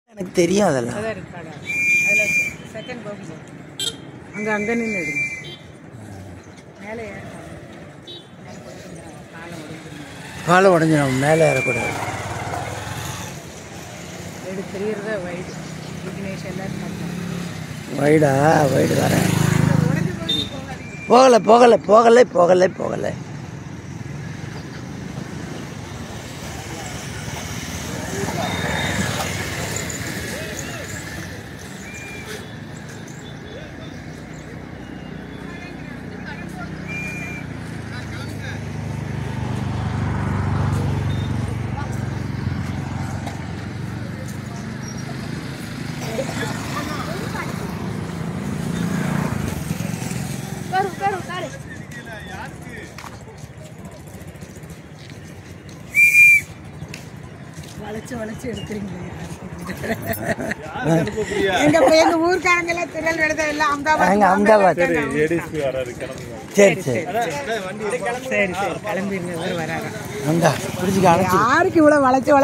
எனக்கு தெரியும் அதெல்லாம் அதான் இருக்கு கடை அதில் செகண்ட் பாக்ஸ் அங்கே அங்கே நின்று எடுங்க மேலே ஏறணும் மேலே போய் காலை உடைஞ்சிருங்க காலை உடஞ்சிடும் மேலே ஏறக்கூடாது வீடு தெரியறத வைடு விக்னேஷ் எல்லாரும் பார்த்தாங்க வைடா வைடு வரேன் போகலை போகலை போகலை போகலை போகலை வளைச்சு வளைச்சு எடுக்கிறீங்க எங்க எங்க ஊர்க்காரங்க எல்லாம் திருநெல்வேலி எல்லாம் அங்கே அகமதாபாத் அகமதாபாத் சரி சரி சரி சரி கிளம்பிடுங்க இவர் வராங்க அண்டா பிடிச்சிக்க அழைச்சி யாருக்கு இவ்வளவு வளைச்சு